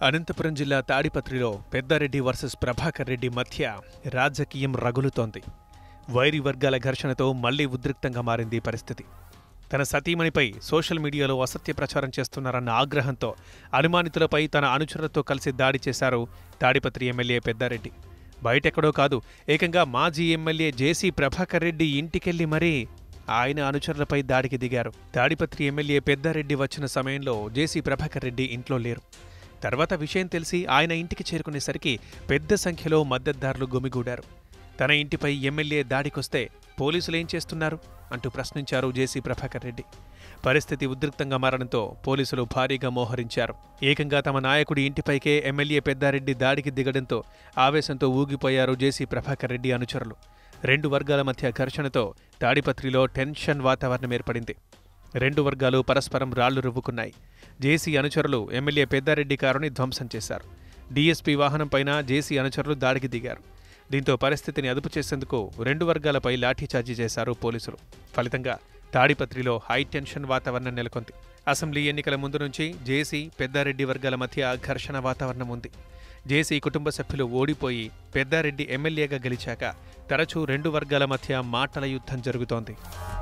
అనంతపురం జిల్లా తాడిపత్రిలో పెద్దారెడ్డి వర్సెస్ ప్రభాకర్ రెడ్డి మధ్య రాజకీయం రగులుతోంది వైరి వర్గాల ఘర్షణతో మళ్లీ ఉద్రిక్తంగా మారింది ఈ పరిస్థితి తన సతీమణిపై సోషల్ మీడియాలో అసత్య ప్రచారం చేస్తున్నారన్న ఆగ్రహంతో అనుమానితులపై తన అనుచరులతో కలిసి దాడి చేశారు తాడిపత్రి ఎమ్మెల్యే పెద్దారెడ్డి బయటెక్కడో కాదు ఏకంగా మాజీ ఎమ్మెల్యే జేసీ ప్రభాకర్ రెడ్డి ఇంటికెళ్లి మరీ ఆయన అనుచరులపై దాడికి దిగారు తాడిపత్రి ఎమ్మెల్యే పెద్దారెడ్డి వచ్చిన సమయంలో జేసీ ప్రభాకర్ రెడ్డి ఇంట్లో లేరు తర్వాత విషయం తెలిసి ఆయన ఇంటికి చేరుకునేసరికి పెద్ద సంఖ్యలో మద్దతుదారులు గుమిగూడారు తన ఇంటిపై ఎమ్మెల్యే దాడికొస్తే పోలీసులేం చేస్తున్నారు అంటూ ప్రశ్నించారు జేసీ ప్రభాకర్ రెడ్డి పరిస్థితి ఉద్రిక్తంగా మారడంతో పోలీసులు భారీగా మోహరించారు ఏకంగా తమ నాయకుడి ఇంటిపైకే ఎమ్మెల్యే పెద్దారెడ్డి దాడికి దిగడంతో ఆవేశంతో ఊగిపోయారు జేసీ ప్రభాకర్ రెడ్డి అనుచరులు రెండు వర్గాల మధ్య ఘర్షణతో తాడిపత్రిలో టెన్షన్ వాతావరణం ఏర్పడింది రెండు వర్గాలు పరస్పరం రాళ్లు రువ్వుకున్నాయి జేసీ అనుచరులు ఎమ్మెల్యే పెద్దారెడ్డి కారుని ధ్వంసం చేశారు డీఎస్పీ వాహనంపైన జేసీ అనుచరులు దాడికి దిగారు దీంతో పరిస్థితిని అదుపు చేసేందుకు రెండు వర్గాలపై లాఠీచార్జీ చేశారు పోలీసులు ఫలితంగా తాడిపత్రిలో హై టెన్షన్ వాతావరణం నెలకొంది అసెంబ్లీ ఎన్నికల ముందు నుంచి జేసీ పెద్దారెడ్డి వర్గాల మధ్య ఘర్షణ వాతావరణం ఉంది జేసీ కుటుంబ సభ్యులు ఓడిపోయి పెద్దారెడ్డి ఎమ్మెల్యేగా గెలిచాక తరచూ రెండు వర్గాల మధ్య మాటల యుద్ధం జరుగుతోంది